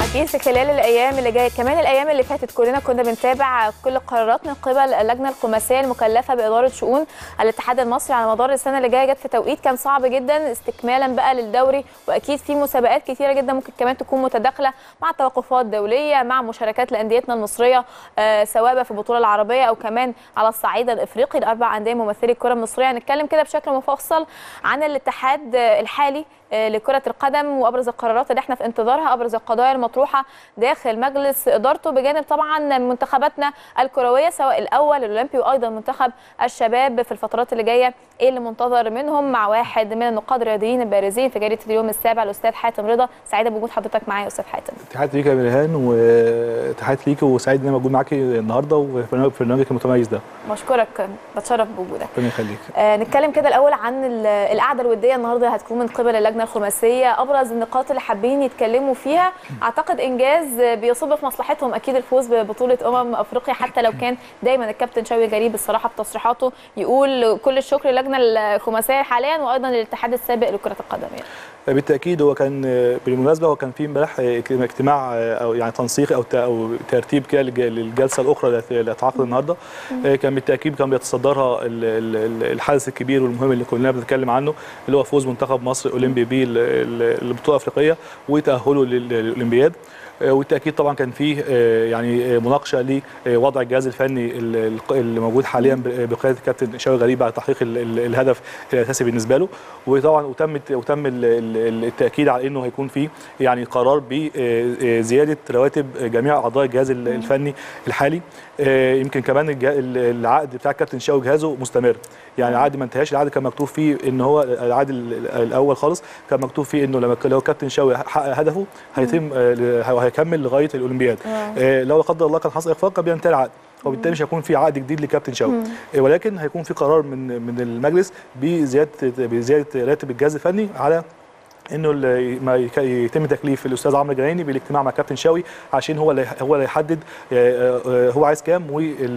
اكيد في خلال الايام اللي جايه كمان الايام اللي فاتت كلنا كنا بنتابع كل القرارات من قبل اللجنه الخماسيه المكلفه باداره شؤون الاتحاد المصري على مدار السنه اللي جايه جت في توقيت كان صعب جدا استكمالا بقى للدوري واكيد في مسابقات كتيره جدا ممكن كمان تكون متداخله مع توقفات دوليه مع مشاركات لانديتنا المصريه آه سواء بقى في البطوله العربيه او كمان على الصعيد الافريقي الاربع انديه ممثلي الكره المصريه هنتكلم كده بشكل مفصل عن الاتحاد الحالي لكرة القدم وأبرز القرارات اللي احنا في انتظارها أبرز القضايا المطروحة داخل مجلس إدارته بجانب طبعا منتخباتنا الكروية سواء الأول الأولمبي وأيضا منتخب الشباب في الفترات اللي جاية إيه اللي منتظر منهم مع واحد من النقاد الرياضيين البارزين في جريدة اليوم السابع الأستاذ حاتم رضا سعيدة بوجود حضرتك معايا يا أستاذ حاتم تحياتي ليك يا مرهان وتحياتي ليك وسعيد ان انا موجود معاكي النهارده وفي برنامجك المتميز ده بشكرك بتشرف بوجودك ربنا يخليك آه نتكلم كده الاول عن القعده الوديه النهارده هتكون من قبل اللجنه الخماسيه ابرز النقاط اللي حابين يتكلموا فيها اعتقد انجاز بيصب في مصلحتهم اكيد الفوز ببطوله امم افريقيا حتى لو كان دايما الكابتن شوقي غريب الصراحه بتصريحاته يقول كل الشكر للجنه الخماسيه حاليا وايضا للاتحاد السابق لكره القدم يعني. بالتاكيد هو كان بالمناسبه هو كان في امبارح اجتماع او يعني تنسيق او او ترتيب كده للجلسه الاخرى اللي هتعقد النهارده كان بالتاكيد كان بيتصدرها الحدث الكبير والمهم اللي كلنا بنتكلم عنه اللي هو فوز منتخب مصر الاولمبي بالبطوله الافريقيه وتاهله للاولمبياد والتاكيد طبعا كان فيه يعني مناقشه لوضع الجهاز الفني اللي موجود حاليا بقياده الكابتن شوقي غريب على تحقيق الهدف الاساسي بالنسبه له وطبعا وتم وتم التاكيد على انه هيكون في يعني قرار بزياده رواتب جميع اعضاء الجهاز الفني الحالي يمكن كمان العقد بتاع الكابتن شوقي جهازه مستمر يعني العقد ما انتهاش العقد كان مكتوب فيه ان هو العقد الاول خالص كان مكتوب فيه انه لما لو الكابتن شوقي حقق هدفه هيتم هيكمل لغايه الاولمبياد آه لو لا قدر الله كان حصل اخفاق بينتهي العقد وبالتالي مش هيكون في عقد جديد لكابتن شوقي آه ولكن هيكون في قرار من من المجلس بزياده بزياده راتب الجهاز الفني على انه ما يتم تكليف الاستاذ عمرو جنايني بالاجتماع مع كابتن شاوي عشان هو اللي هو اللي يحدد هو عايز كام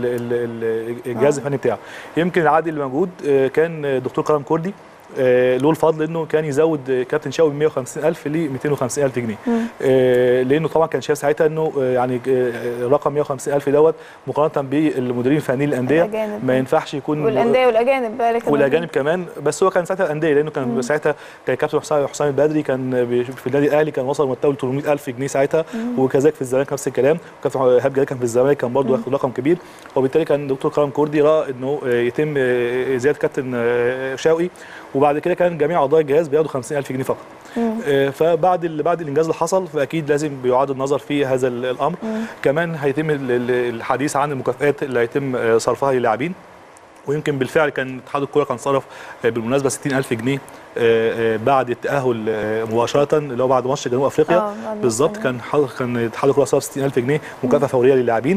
والجهاز الفني بتاعه يمكن العقد اللي موجود كان الدكتور كرم كردي له الفضل انه كان يزود كابتن شاوي من 150000 ل 250000 جنيه آه لانه طبعا كان شايف ساعتها انه يعني رقم 150000 دوت مقارنه بالمديرين الفنيين الانديه ما ينفعش يكون والانديه والاجانب بقى كمان والاجانب كمان بس هو كان ساعتها الانديه لانه كان مم. ساعتها كان كابتن حسام حسام البدري كان في النادي الاهلي كان وصل مرتبه 300000 جنيه ساعتها وكذلك في الزمالك نفس الكلام وكابتن ايهاب جلال كان في الزمالك كان برضه واخد رقم كبير وبالتالي كان الدكتور كرم كردي راى انه يتم زياده كابتن شوقي وبعد كده كان جميع اعضاء الجهاز بياخدوا 50000 جنيه فقط آه فبعد بعد الانجاز اللي حصل فاكيد لازم بيعاد النظر في هذا الامر مم. كمان هيتم الحديث عن المكافئات اللي هيتم صرفها للاعبين ويمكن بالفعل كان اتحاد الكوره كان صرف بالمناسبه 60000 جنيه بعد التاهل مباشره اللي هو بعد ماتش جنوب افريقيا بالظبط كان كان اتحاد الكوره صرف 60000 جنيه مكافاه فوريه للاعبين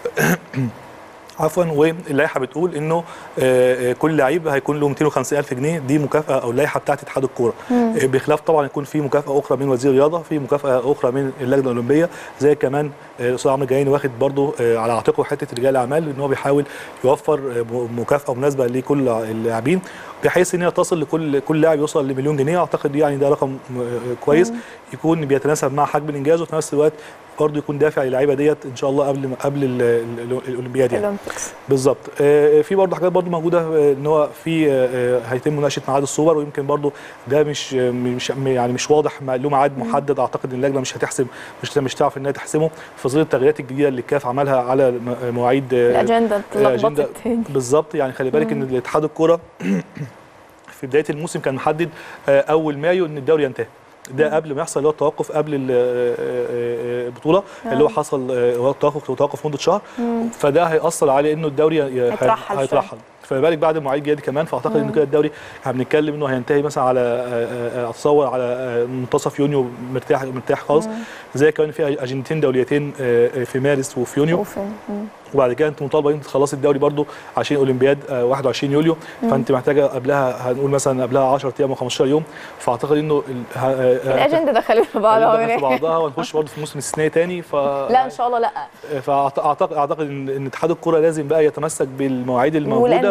عفوا واللائحه بتقول انه كل لعيب هيكون له 250000 جنيه دي مكافاه او اللائحه بتاعت اتحاد الكوره بخلاف طبعا يكون في مكافاه اخرى من وزير الرياضه في مكافاه اخرى من اللجنه الاولمبيه زي كمان الاستاذ عمرو جايني واخد برضه على عاتقه حته رجال الاعمال ان هو بيحاول يوفر مكافاه مناسبه لكل اللاعبين بحيث ان هي تصل لكل كل لاعب يوصل لمليون جنيه اعتقد يعني ده رقم كويس يكون بيتناسب مع حجم الانجاز وفي نفس الوقت برضه يكون دافع للعيبه ديت ان شاء الله قبل قبل الاولمبياد يعني بالظبط في برضه حاجات برضه موجوده ان هو في هيتم مناقشه ميعاد السوبر ويمكن برضه ده مش مش يعني مش واضح له ميعاد محدد اعتقد ان اللجنه مش هتحسم مش مش تعرف انها تحسمه في ظل التغييرات الجديده اللي الكاف عملها على مواعيد الاجنده الاجنده بالظبط يعني خلي بالك ان الاتحاد الكوره في بدايه الموسم كان محدد اول مايو ان الدوري ينتهي ده قبل ما يحصل اللي هو التوقف قبل البطوله اللي هو حصل هو التوقف توقف مده شهر فده هياثر على انه الدوري هيترحل هيترحل فما بالك بعد المواعيد الجايه كمان فاعتقد ان كده الدوري احنا بنتكلم انه هينتهي مثلا على اتصور على منتصف يونيو مرتاح مرتاح خالص زي كمان في اجندتين دوليتين في مارس وفي يونيو وبعد كده انت مطالبه انت تخلصي الدوري برضو عشان اولمبياد 21 يوليو فانت محتاجه قبلها هنقول مثلا قبلها 10 ايام او 15 يوم فاعتقد انه الاجنده دخلت في بعضها في بعضها ونخش برضه في موسم استثنائي ثاني ف لا ان شاء الله لا فاعتقد اعتقد ان اتحاد الكره لازم بقى يتمسك بالمواعيد الموجوده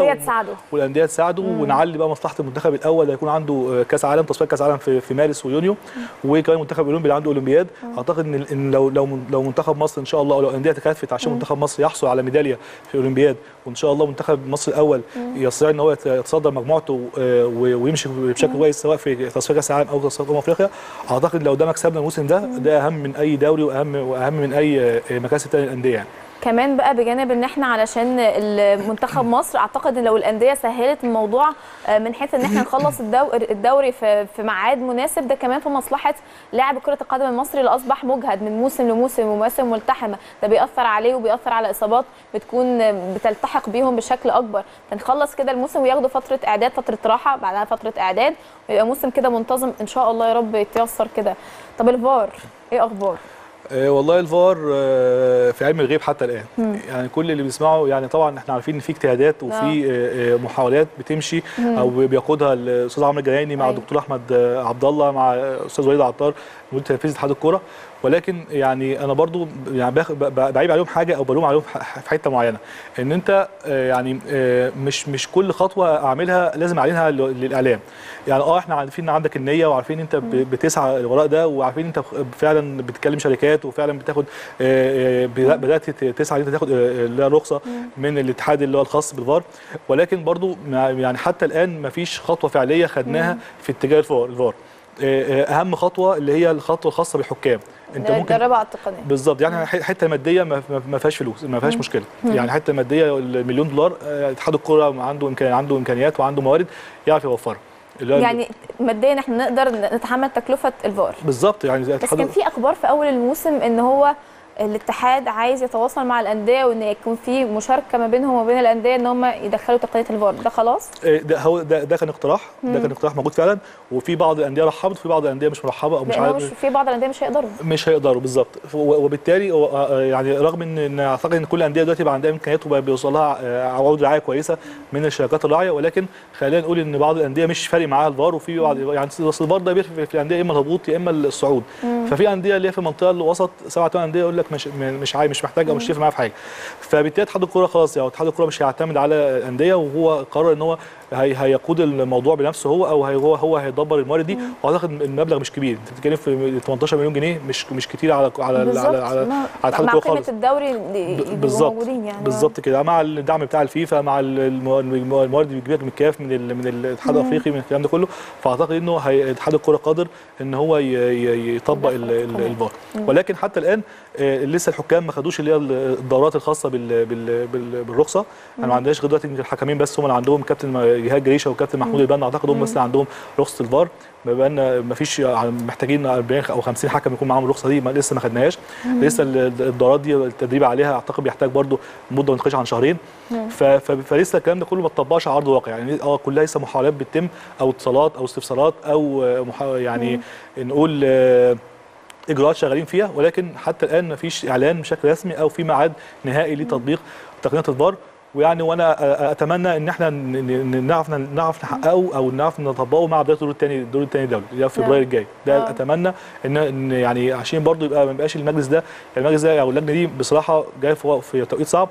والانديه تساعده والانديه تساعده ونعلي بقى مصلحه المنتخب الاول اللي هيكون عنده كاس عالم تصفيات كاس عالم في, في مارس ويونيو وكمان المنتخب الاولمبي اللي عنده اولمبياد اعتقد ان ان لو لو لو منتخب مصر ان شاء الله او لو الانديه تكاتفت عشان منتخب مصر يحصل على ميداليه في الاولمبياد وان شاء الله منتخب مصر الاول يستطيع ان هو يتصدر مجموعته آه، و- ويمشي بشكل كويس سواء في تصفيات كاس العالم او تصفيات امم افريقيا اعتقد لو ده مكسبنا الموسم ده ده اهم من اي دوري واهم واهم من اي آه، مكاسب تانية الانديه يعني كمان بقى بجانب ان احنا علشان المنتخب مصر اعتقد ان لو الانديه سهلت الموضوع آه، من حيث ان احنا نخلص الدو- الدوري في في ميعاد مناسب ده كمان في مصلحه لاعب كره القدم المصري اللي اصبح مجهد من موسم لموسم ومواسم ملتحمه ده بيأثر عليه وبيأثر على اصابات بتكون بتلتحق بيهم بشكل اكبر فنخلص كده الموسم وياخدوا فتره اعداد فتره راحه بعدها فتره اعداد ويبقى موسم كده منتظم ان شاء الله يا رب يتيسر كده طب الفار ايه اخبار آه، والله الفار آه، في علم الغيب حتى الان يعني كل اللي بيسمعه يعني طبعا احنا عارفين ان في اجتهادات وفي آه، آه، محاولات بتمشي او بيقودها الاستاذ عمرو الجنايني مع أيوة. الدكتور احمد آه، عبد الله مع الاستاذ وليد عطار مدير تنفيذي اتحاد الكوره ولكن يعني انا برضو يعني باخ- ب- ب- بعيب عليهم حاجه او بلوم عليهم ح- في حته معينه ان انت آه، يعني آه، مش مش كل خطوه اعملها لازم اعلنها ل- للاعلام يعني اه احنا عارفين ان عندك النيه وعارفين انت ب- بتسعى وراء ده وعارفين انت فعلا بتكلم شركات وفعلا بتاخد آه، آه، بدا- بدات ت- تسعى ان انت تاخد آه، اللي هي رخصه من الاتحاد اللي هو الخاص بالفار ولكن برضو ما- يعني حتى الان ما فيش خطوه فعليه خدناها في اتجاه الفار الفار آه، آه، اهم خطوه اللي هي الخطوه الخاصه بالحكام انت ممكن نجربها على التقنيه بالظبط يعني ح- حته ماديه ما ما- ما فيهاش فلوس ما فيهاش مشكله يعني حته ماديه المليون دولار آه، اتحاد الكره عنده امكان عنده امكانيات وعنده موارد يعرف يوفرها اللي هو يعني ماديا احنا نقدر نتحمل تكلفه الفار بالظبط يعني زي بس اتحاد كان في اخبار في اول الموسم ان هو الاتحاد عايز يتواصل مع الانديه وان يكون في مشاركه ما بينهم وبين الانديه ان هم يدخلوا تقنيه الفار ده خلاص آه، ده هو ده, ده كان اقتراح ده كان اقتراح موجود فعلا وفي بعض الانديه رحبت وفي بعض الانديه مش مرحبه او مش لان هو مش عارف في بعض الانديه مش هيقدروا مش هيقدروا بالظبط ف- و- وبالتالي هو- آه، يعني رغم ان إن اعتقد ان كل الانديه دلوقتي بقى عندها امكانيات وبقى بيوصل لها آه، عروض رعايه كويسه من الشركات الراعيه ولكن خلينا نقول ان بعض الانديه مش فارق معاها الفار وفي بعض يعني اصل الفار ده بيفرق في الانديه يا اما الهبوط يا اما الصعود ففي انديه اللي هي في المنطقه الوسط سبعة ثمان انديه يقول لك مش م- مش عاي مش محتاج او مش هيفرق معايا في حاجه فبالتالي اتحاد الكوره خلاص يعني اتحاد الكوره مش هيعتمد على الانديه وهو قرر ان هو هي هيقود الموضوع بنفسه هو او هي هو هو هيدبر الموارد دي واعتقد المبلغ مش كبير انت بتتكلم في 18 مليون جنيه مش مش كتير على على بالظبط على على, مع- على اتحاد مع الكوره قيمه خالص الدوري اللي ب- يبقوا بالظبط موجودين يعني بالظبط كده مع الدعم بتاع الفيفا مع المو- المو- الموارد اللي بتجيلك من الكاف من ال- من الاتحاد الافريقي من الكلام ده كله فاعتقد انه هي- اتحاد الكوره قادر ان هو ي- ي- يطبق ال- ال- تمام. الفار ولكن حتى الان آه، لسه الحكام ما خدوش اللي هي الدورات الخاصه بال بال بال بالرخصه احنا ما عندناش غير دلوقتي يمكن الحكمين بس هم اللي عندهم كابتن جهاد جريشه وكابتن محمود البنا اعتقد هم بس اللي عندهم رخصه الفار بما ان ما فيش محتاجين 40 او 50 حكم يكون معاهم الرخصه دي ما لسه ما خدناهاش لسه ال- الدورات دي التدريب عليها اعتقد بيحتاج برضو مده ما تقلش عن شهرين ف- ف- فلسه الكلام ده كله ما اتطبقش على ارض الواقع يعني اه كلها لسه محاولات بتتم او اتصالات او استفسارات او آه، محا- يعني نقول آه، اجراءات شغالين فيها ولكن حتى الان ما فيش اعلان بشكل رسمي او في ميعاد نهائي لتطبيق تقنيه الفار ويعني وانا أ- اتمنى ان احنا ن- ن- نعرف نعرف نحققه او نعرف نطبقه مع بدايه الدور الثاني الدور الثاني الدولي اللي هو في فبراير الجاي ده آه. اتمنى ان ان يعني عشان برضو يبقى ما يبقاش المجلس ده المجلس ده او اللجنه دي بصراحه جاي في في توقيت صعب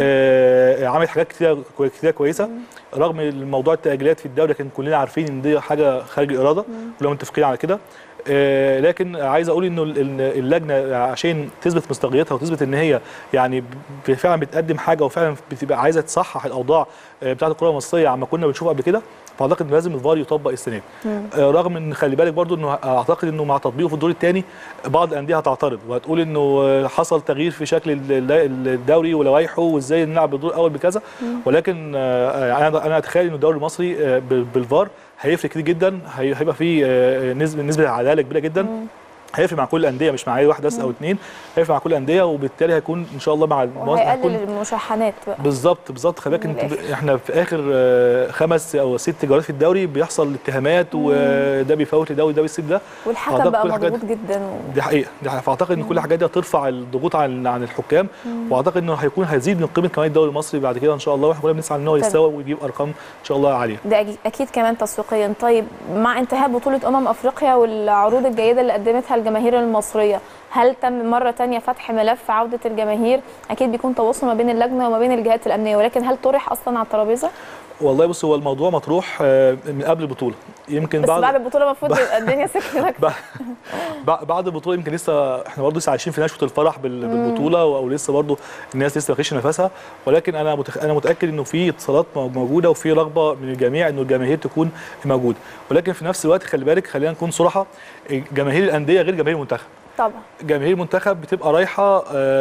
آه عملت حاجات كتير كتير كويسه رغم الموضوع التاجيلات في الدوري لكن كلنا عارفين ان دي حاجه خارج الاراده كلنا متفقين على كده آه، لكن عايز اقول انه ال- ال- اللجنه عشان تثبت مصداقيتها وتثبت ان هي يعني ب- فعلا بتقدم حاجه وفعلا بتبقى عايزه تصحح الاوضاع آه، بتاعه الكره المصريه عما كنا بنشوفها قبل كده فاعتقد ان لازم الفار يطبق السنه دي آه، رغم ان خلي بالك برضو انه اعتقد انه مع تطبيقه في الدور الثاني بعض الانديه هتعترض وهتقول انه آه، حصل تغيير في شكل ال- ال- الدوري ولوائحه وازاي نلعب بالدور الاول بكذا ولكن آه، انا انا اتخيل انه الدوري المصري آه، بال- بالفار هيفرق كتير جدا هي- هيبقى فيه آه، نسبه نسبه عداله كبيره جدا هيفرق مع كل الانديه مش مع اي واحد بس او اثنين هيفرق مع كل الانديه وبالتالي هيكون ان شاء الله مع الموازنه وهيقلل هيكون المشاحنات بقى بالظبط بالظبط خلي بالك من انت ب- الآخر. احنا في اخر آه، خمس او ست جولات في الدوري بيحصل اتهامات وده بيفوت لده وده بيسيب ده والحكم أعتقد بقى كل الحاجات مضغوط جدا و... دي حقيقه دي حقيقة. فاعتقد ان كل الحاجات دي هترفع الضغوط عن عن الحكام واعتقد انه هيكون هيزيد من قيمه كمان الدوري المصري بعد كده ان شاء الله واحنا كلنا بنسعى ان هو تمام. يستوى ويجيب ارقام ان شاء الله عاليه ده أكيد- اكيد كمان تسويقيا طيب مع انتهاء بطوله امم افريقيا والعروض الجيده اللي قدمتها الجماهير المصريه هل تم مره تانية فتح ملف عوده الجماهير اكيد بيكون تواصل ما بين اللجنه وما بين الجهات الامنيه ولكن هل طرح اصلا على الترابيزه والله بص هو الموضوع مطروح آه، من قبل البطوله يمكن بس بعد بعد البطوله المفروض يبقى الدنيا سكنت بعد- بعد- بعد البطوله يمكن لسه احنا برضه لسه عايشين في نشوه الفرح بال- بالبطوله او لسه برضه الناس لسه ما خدش نفسها ولكن انا متخ... انا متاكد انه في اتصالات مو- موجوده وفي رغبه من الجميع انه الجماهير تكون موجوده ولكن في نفس الوقت خلي بالك خلينا نكون صراحه جماهير الانديه غير جماهير المنتخب طبعا جماهير المنتخب بتبقى رايحه آه،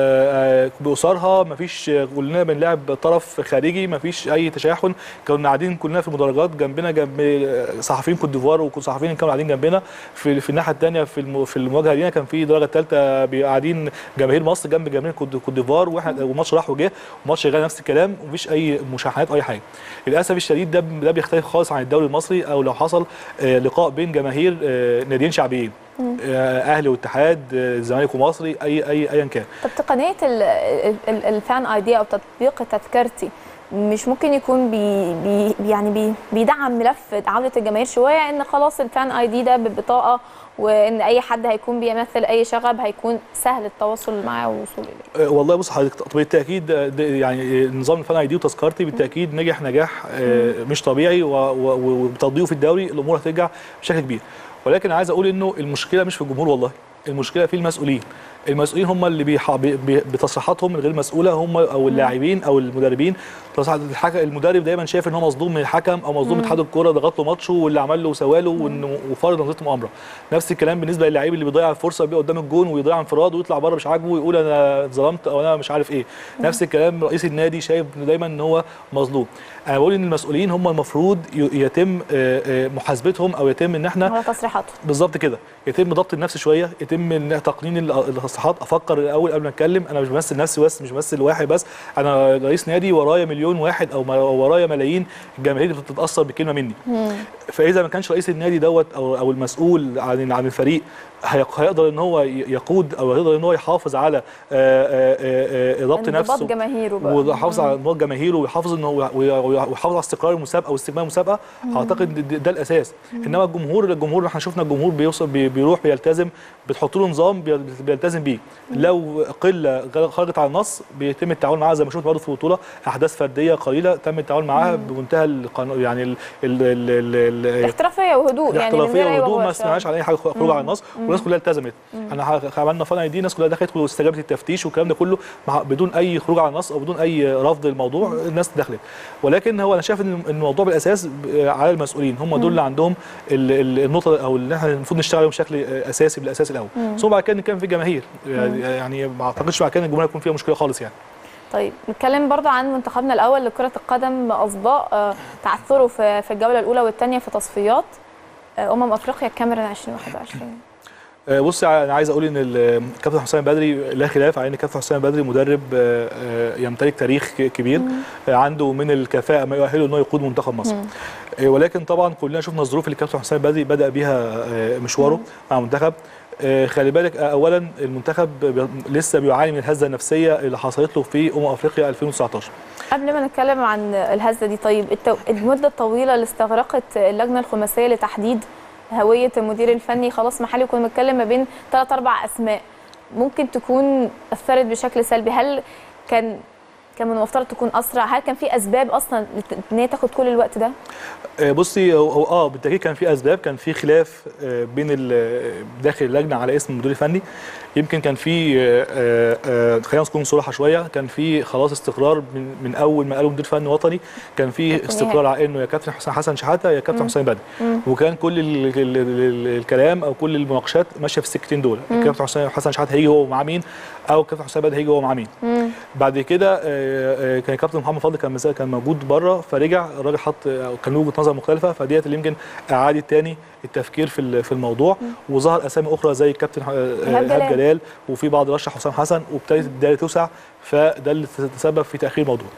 آه، باسرها مفيش كلنا بنلعب طرف خارجي مفيش اي تشاحن كنا قاعدين كلنا في المدرجات جنبنا جنب آه، صحفيين كوت ديفوار وصحفيين كانوا قاعدين جنبنا في في الناحيه الثانيه في الم- في المواجهه لينا كان في درجه ثالثه قاعدين جماهير مصر جنب جماهير كوت كوت ديفوار واحنا وماتش راح وجه وماتش شغال نفس الكلام ومفيش اي مشاحنات اي حاجه للاسف الشديد ده ده بيختلف خالص عن الدوري المصري او لو حصل آه، لقاء بين جماهير آه، ناديين شعبيين آه، اهلي واتحاد آه، الزمالك ومصري اي اي ايا كان طب تقنيه ال- ال- ال- الفان اي دي او تطبيق تذكرتي مش ممكن يكون بي بي يعني بي بيدعم ملف عوده الجماهير شويه ان خلاص الفان اي دي ده ببطاقه وان اي حد هيكون بيمثل اي شغب هيكون سهل التواصل معاه والوصول اليه آه، والله بص حضرتك طب بالتاكيد آه، ده يعني آه، نظام الفان اي دي وتذكرتي بالتاكيد نجح نجاح آه، مش طبيعي و- و- وبتطبيقه في الدوري الامور هترجع بشكل كبير ولكن عايز اقول انه المشكله مش في الجمهور والله المشكله في المسؤولين المسؤولين هم اللي بيح... بي- بي- بتصريحاتهم الغير مسؤوله هم او اللاعبين او المدربين تصريحات الحكم المدرب دايما شايف ان هو مصدوم من الحكم او مصدوم من اتحاد الكوره ضغط له ماتشه واللي عمل له وسوى له وإنه- وفرض نظرته مؤامره نفس الكلام بالنسبه للاعيب اللي بيضيع الفرصه بيبقى قدام الجون ويضيع انفراد ويطلع بره مش عاجبه ويقول انا اتظلمت او انا مش عارف ايه نفس الكلام رئيس النادي شايف إنه دايما ان هو مظلوم انا بقول ان المسؤولين هم المفروض ي- يتم آه، آه، محاسبتهم او يتم ان احنا على تصريحاته بالظبط كده يتم ضبط النفس شويه يتم إن تقنين ال- التصريحات افكر الاول قبل ما اتكلم انا مش بمثل نفسي بس مش بمثل واحد بس انا رئيس نادي ورايا مليون واحد او ما- ورايا ملايين الجماهير بتتاثر بكلمه مني فاذا ما كانش رئيس النادي دوت او او المسؤول عن عن الفريق هيق- هيقدر ان هو ي- يقود او هيقدر ان هو يحافظ على آه، آه، آه، آه، ضبط انضباط نفسه جماهيره بقى ويحافظ على انضباط جماهيره ويحافظ انه وي- ويحافظ على استقرار المسابقه واستكمال المسابقه اعتقد ده- ده الاساس انما الجمهور الجمهور احنا شفنا الجمهور بيوصل بي- بيروح بيلتزم بتحط له نظام بي- بيلتزم بيه لو قله غ- خرجت على النص بيتم التعامل معاها زي ما شفنا برضه في البطوله احداث فرديه قليله تم التعامل معاها بمنتهى القانون يعني ال ال ال ال ال احترافيه وهدوء يعني من الاحترافيه غير اي والهدوء ما وغوش. سمعناش على اي حاجه خروج على النص والناس كلها التزمت احنا ح- عملنا فان اي دي الناس كلها دخلت واستجابت التفتيش والكلام ده كله مع بدون اي خروج على النص او بدون اي رفض للموضوع الناس دخلت ولكن هو انا شايف ان الموضوع بالاساس ب- على المسؤولين هم دول اللي عندهم ال- ال- النقطه او اللي احنا المفروض نشتغل عليهم بشكل اساسي بالاساس الاول ثم بعد كده نتكلم في الجماهير يعني ما اعتقدش بعد كده الجمهور هيكون فيها مشكله خالص يعني طيب نتكلم برضو عن منتخبنا الاول لكره القدم اصداء آه، تعثره في في الجوله الاولى والثانيه في تصفيات آه، امم افريقيا الكاميرون 2021 آه، بص انا عايز اقول ان ال- الكابتن حسام بدري لا خلاف على ان الكابتن حسام بدري مدرب آه، آه، يمتلك تاريخ ك- كبير آه، عنده من الكفاءه ما يؤهله ان هو يقود منتخب مصر آه، ولكن طبعا كلنا شفنا الظروف اللي الكابتن حسام بدري بدا بيها آه، مشواره مع المنتخب آه، خلي بالك آه، اولا المنتخب بي- لسه بيعاني من الهزه النفسيه اللي حصلت له في امم افريقيا 2019 قبل ما نتكلم عن الهزه دي طيب التو... المده الطويله اللي استغرقت اللجنه الخماسيه لتحديد هويه المدير الفني خلاص محلي كنا بنتكلم ما بين ثلاث اربع اسماء ممكن تكون اثرت بشكل سلبي هل كان كان من المفترض تكون اسرع هل كان في اسباب اصلا لت- ان هي تاخد كل الوقت ده آه، بصي هو هو اه بالتاكيد كان في اسباب كان في خلاف آه، بين ال- داخل اللجنه على اسم المدير الفني يمكن كان في آه، آه، آه، خلينا نكون صراحه شويه كان في خلاص استقرار من, من اول ما قالوا مدير فني وطني كان في كابتن استقرار على انه يا كابتن حسن حسن شحاته يا كابتن حسين بدري وكان كل ال ال ال الكلام او كل المناقشات ماشيه في السكتين دول الكابتن حسين حسن شحاته هيجي هو مع مين او الكابتن حسين بدري هيجي هو مع مين بعد كده آه، آه، كان الكابتن محمد فضل كان مسا- كان موجود بره فرجع الراجل حط أو كان له وجهه نظر مختلفه فديت اللي يمكن اعادت تاني التفكير في ال- في الموضوع وظهر اسامي اخرى زي الكابتن آه، إيهاب ايهاب جلال. جلال وفي بعض رشح حسام حسن وابتدت الدائره توسع فده اللي تسبب في تاخير الموضوع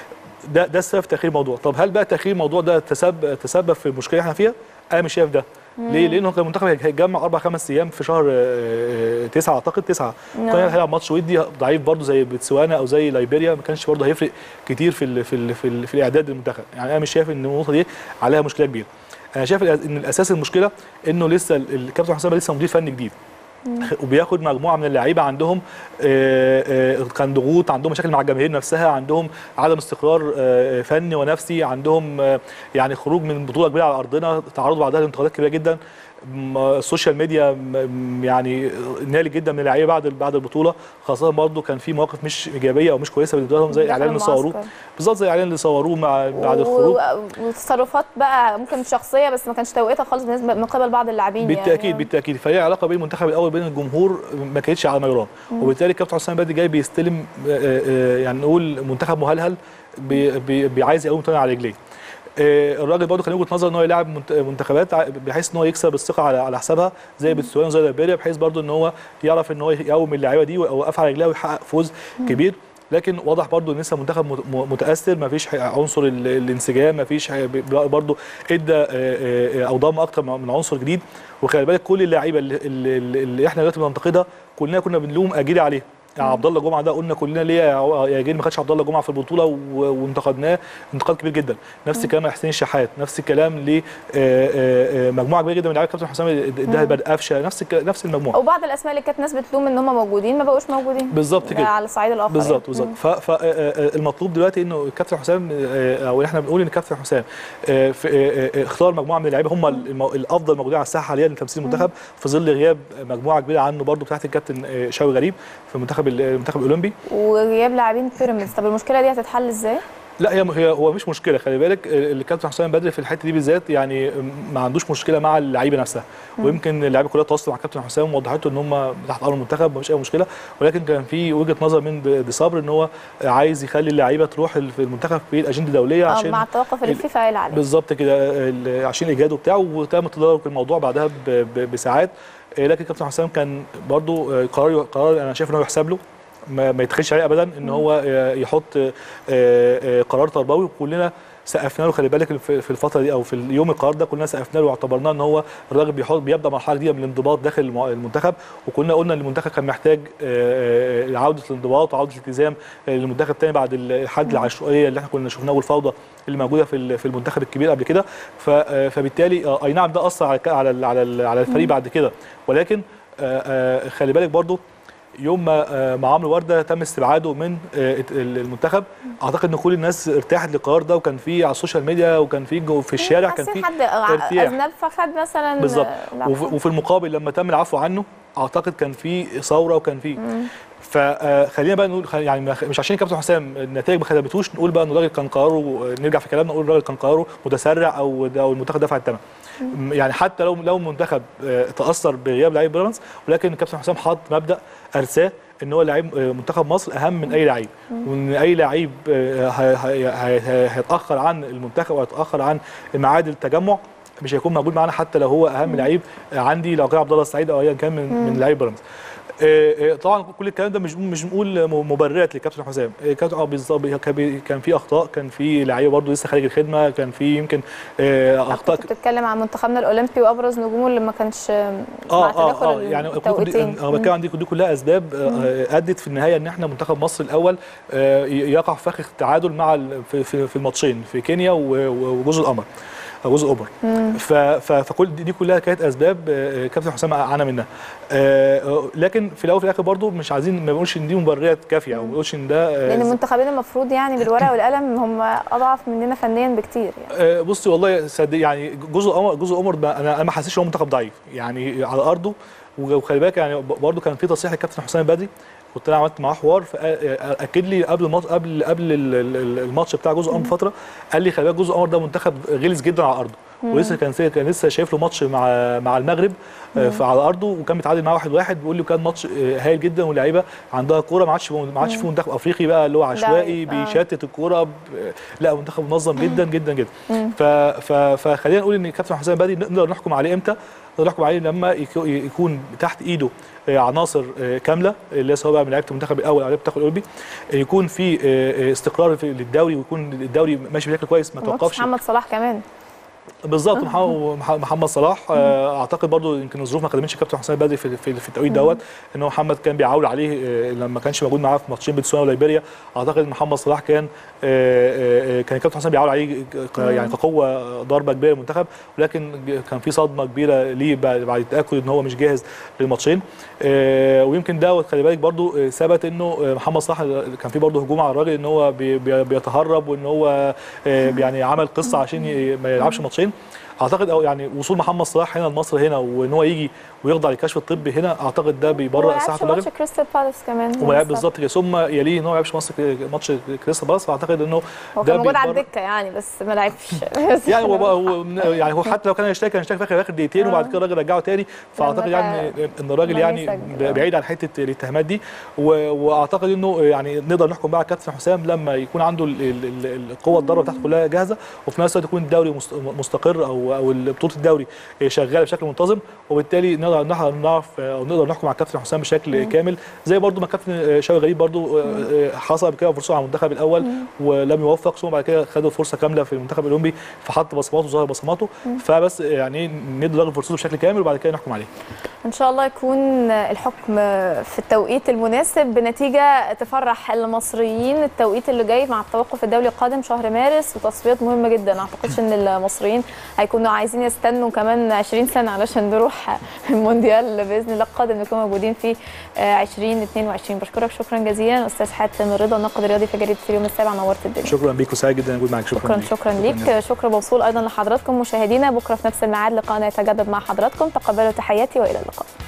ده ده السبب في تاخير الموضوع طب هل بقى تاخير الموضوع ده تسبب تسبب في المشكله اللي احنا فيها انا مش شايف ده ليه؟ لانه كان المنتخب هيتجمع اربع خمس ايام في شهر آه، تسعه اعتقد تسعه نعم. كان هيلعب ماتش ودي ضعيف برضه زي بتسوانا او زي ليبيريا ما كانش برضه هيفرق كتير في ال في ال في, ال في الاعداد للمنتخب يعني انا مش شايف ان النقطه دي عليها مشكله كبيره انا شايف الأس- ان الاساس المشكله انه لسه ال- الكابتن حسام لسه مدير فني جديد وبياخد مجموعه من اللعيبه عندهم آه، آه، كان ضغوط عندهم مشاكل مع الجماهير نفسها عندهم عدم استقرار آه، فني ونفسي عندهم آه، يعني خروج من بطوله كبيره على ارضنا تعرضوا بعدها لانتقادات كبيره جدا م- السوشيال ميديا م- يعني نالي جدا من اللعيبه بعد بعد البطوله خاصه برضو كان في مواقف مش ايجابيه او مش كويسه بالنسبه لهم زي داخل الاعلان اللي صوروه المعسكر. بالظبط زي الاعلان اللي صوروه مع بعد و- الخروج و- وتصرفات بقى ممكن شخصيه بس ما كانش توقيتها خالص بالنسبه من قبل بعض اللاعبين بالتاكيد يعني. بالتاكيد فهي علاقه بين المنتخب الاول وبين الجمهور ما كانتش على ما يرام وبالتالي الكابتن حسام بدري جاي بيستلم آه، آه، يعني نقول منتخب مهلهل بي- بي- بي- عايز يقوم تاني على رجليه آه، الراجل برضه كان له وجهه نظر ان هو يلاعب منت- منتخبات ع- بحيث ان هو يكسب الثقه على على حسابها زي بتسوان وزي ليبيريا بحيث برضه ان هو يعرف ان هو يقوم اللعيبه دي ويوقفها على رجلها ويحقق فوز كبير لكن واضح برضو ان لسه المنتخب مت- م- متاثر ما فيش عنصر ال- الانسجام ما فيش برضو ادى آه، آه، او ضم اكتر من عنصر جديد وخلي بالك كل اللعيبه اللي, اللي, اللي احنا دلوقتي بننتقدها كلنا كنا بنلوم اجيري عليه يعني عبد الله جمعه ده قلنا كلنا ليه يا يا جيل ما خدش عبد الله جمعه في البطوله و- وانتقدناه انتقاد كبير جدا نفس الكلام لحسين الشحات نفس الكلام لمجموعه كبيره جدا من لعيبه كابتن حسام اداها بدر قفشه نفس الك- نفس المجموعه وبعض الاسماء اللي كانت ناس بتلوم ان هم موجودين ما بقوش موجودين بالظبط ده كده على الصعيد الاخر بالظبط يعني. بالظبط فالمطلوب دلوقتي انه الكابتن حسام آه، او احنا بنقول ان الكابتن حسام آه، في- آه، آه، اختار مجموعه من اللعيبه هم المو- الافضل موجودين على الساحه حاليا لتمثيل المنتخب في ظل غياب مجموعه كبيره عنه برضو بتاعت الكابتن آه، شوقي غريب في المنتخب ال- المنتخب الاولمبي وغياب لاعبين بيراميدز طب المشكله دي هتتحل ازاي؟ لا هي هي هو مش مشكله خلي بالك آه، الكابتن حسام بدري في الحته دي بالذات يعني ما عندوش مشكله مع اللعيبه نفسها ويمكن اللعيبه كلها تواصلت مع الكابتن حسام ووضحت له ان هم تحت امر المنتخب مفيش اي مشكله ولكن كان في وجهه نظر من د- دي صبر ان هو عايز يخلي اللعيبه تروح ال- في المنتخب في الاجنده الدوليه اه عشان مع التوقف اللي الفيفا قايل عليه بالظبط كده ال- عشان الايجاد وبتاعه وتم تدارك الموضوع بعدها ب- ب- بساعات آه، لكن كابتن حسام كان برضو آه، قرار قرار انا شايف ان هو يحسب له ما, ما يتخش عليه ابدا ان هو آه، يحط آه، آه، قرار تربوي وكلنا سقفنا له خلي بالك في في الفتره دي او في اليوم القرار ده كلنا سقفنا له واعتبرناه ان هو الراجل بيحط بيبدا مرحله جديده من الانضباط داخل الم- المنتخب وكنا قلنا ان المنتخب كان محتاج آه، آه، عوده الانضباط وعوده الالتزام آه، للمنتخب تاني بعد الحد العشوائيه اللي احنا كنا شفناه والفوضى اللي موجوده في ال- في المنتخب الكبير قبل كده ف- آه، فبالتالي آه، اي نعم ده اثر على الك- على ال- على ال- على الفريق بعد كده ولكن آه، آه، خلي بالك برضو يوم ما آه، مع عمرو ورده تم استبعاده من آه، ال- المنتخب اعتقد ان كل الناس ارتاحت للقرار ده وكان في على السوشيال ميديا وكان في جو- في الشارع كان حاسين في حد ع- ارتياح. اذنب فخد مثلا بالظبط آه، لا، وف- وفي المقابل لما تم العفو عنه اعتقد كان في ثوره وكان في فخلينا بقى نقول خل- يعني مش عشان كابتن حسام النتائج ما خدمتوش نقول بقى ان الراجل كان قراره نرجع في كلامنا نقول الراجل كان قراره متسرع او او المنتخب دفع الثمن يعني حتى لو لو المنتخب آه، تاثر بغياب لعيب بيراميدز ولكن الكابتن حسام حط مبدا ارساه ان هو لعيب آه، منتخب مصر اهم من اي لعيب وان اي لعيب آه، هي- هي- هي- هي- هيتاخر عن المنتخب وهيتاخر عن ميعاد التجمع مش هيكون موجود معانا حتى لو هو اهم لعيب عندي لو كان عبد الله السعيد او ايا كان من من لعيب بيراميدز آه، آه، طبعا كل الكلام ده مش مش بنقول م- مبررات للكابتن حسام آه، كابتن اه بالظبط كان بي- كان في اخطاء كان في لعيبه برضه لسه خارج الخدمه كان في يمكن آه، اخطاء كنت بتتكلم عن منتخبنا الاولمبي وابرز نجومه اللي ما كانش آه، مع اه تداخل اه اه يعني كل- كل- التوقيتين انا بتكلم عن دي دي كلها اسباب آه، آه، ادت في النهايه ان احنا منتخب مصر الاول آه، ي- يقع في فخ التعادل مع ال- في في في الماتشين في كينيا و- و- وجزر القمر أو جزء اوبر ف- ف- فكل دي, دي كلها كانت اسباب آه، كابتن حسام عانى منها آه، آه، لكن في الاول وفي الاخر برضو مش عايزين ما بنقولش ان دي مبررات كافيه او ما بنقولش ان ده آه، لان المنتخبين المفروض يعني بالورقه والقلم هم اضعف مننا فنيا بكتير يعني آه، بصي والله صدق يعني جزء قمر جزء قمر ده انا انا ما حسيتش ان هو منتخب ضعيف يعني على ارضه وخلي بالك يعني برضه كان في تصريح للكابتن حسام بدري كنت انا عملت معاه حوار فاكد لي قبل الماتش قبل قبل ال- ال- الماتش بتاع جزء قمر بفتره قال لي خلي بالك جزء قمر ده منتخب غلس جدا على ارضه ولسه كان سي- كان لسه شايف له ماتش مع مع المغرب آه، في- على ارضه وكان متعادل معاه واحد واحد بيقول لي كان ماتش آه، هايل جدا واللعيبه عندها كوره ما عادش ما عادش في منتخب افريقي بقى اللي هو عشوائي ضعيف، آه. بيشتت الكوره ب- لا منتخب منظم جدا جدا جدا ف- ف- فخلينا نقول ان كابتن حسام بدري نقدر نحكم عليه امتى؟ نقدر نحكم عليه لما يكو- يكون تحت ايده آه، عناصر آه، كامله اللي هي سواء بقى من لعيبه المنتخب الاول او لعيبه المنتخب الاولمبي آه، يكون في آه، آه، استقرار في للدوري ويكون الدوري ماشي بشكل كويس ما وماتش توقفش محمد صلاح كمان بالظبط محمد محمد صلاح آه، اعتقد برضو يمكن الظروف ما خدمتش كابتن حسام البدري في في, في التوقيت دوت ان هو محمد كان بيعول عليه آه، لما ما كانش موجود معاه في ماتشين بتسوانا وليبيريا اعتقد محمد صلاح كان آه، آه، كان كابتن حسام بيعول عليه ك- يعني كقوه ضربه كبيره للمنتخب ولكن كان في صدمه كبيره ليه بعد بعد التاكد ان هو مش جاهز للماتشين آه، ويمكن دوت خلي بالك برضو آه، ثبت انه آه، محمد صلاح كان في برضو هجوم على الراجل ان هو بي- بي- بيتهرب وان هو آه، يعني عمل قصه عشان ي- ما يلعبش ماتشين اعتقد او يعني وصول محمد صلاح هنا لمصر هنا وان هو يجي ويخضع للكشف الطبي هنا اعتقد ده بيبرر ما ساحه لعبش الراجل ماتش كريستال بالاس كمان وما لعب لسه. بالظبط كده ثم يليه ان هو ما لعبش مصر ماتش كريستال بالاس فاعتقد انه هو ده كان موجود على بيبرر- الدكه يعني بس ما لعبش يعني هو هو يعني هو حتى لو كان هيشتكي كان هيشتكي في اخر اخر دقيقتين وبعد كده الراجل رجعه تاني فاعتقد لما يعني ان الراجل لما يعني يسجل. بعيد عن حته الاتهامات دي و- واعتقد انه يعني نقدر نحكم بقى على كابتن حسام لما يكون عنده ال- ال- ال- القوه الضربه بتاعته كلها جاهزه وفي نفس الوقت يكون الدوري مست- مستقر او او بطوله الدوري شغاله بشكل منتظم وبالتالي نقدر نقدر نعرف او نقدر نحكم على كابتن حسام بشكل كامل زي برضو ما كابتن شوقي غريب برضو حصل قبل كده فرصه على المنتخب الاول ولم يوفق ثم بعد كده خد فرصه كامله في المنتخب الاولمبي فحط بصماته وظهر بصماته فبس يعني ندي الراجل فرصته بشكل كامل وبعد كده نحكم عليه ان شاء الله يكون الحكم في التوقيت المناسب بنتيجه تفرح المصريين التوقيت اللي جاي مع التوقف الدولي القادم شهر مارس وتصفيات مهمه جدا ما اعتقدش ان المصريين هيكونوا عايزين يستنوا كمان 20 سنه علشان نروح المونديال باذن الله القادم نكون موجودين فيه آه، 2022 بشكرك شكرا جزيلا استاذ حاتم رضا الناقد الرياضي في جريده اليوم السابع نورت الدنيا شكرا بيك وسعيد جدا وجود معاك شكرا شكرا ليك. شكرا ليك شكر موصول ايضا لحضراتكم مشاهدينا بكره في نفس الميعاد لقاءنا يتجدد مع حضراتكم تقبلوا تحياتي والى اللقاء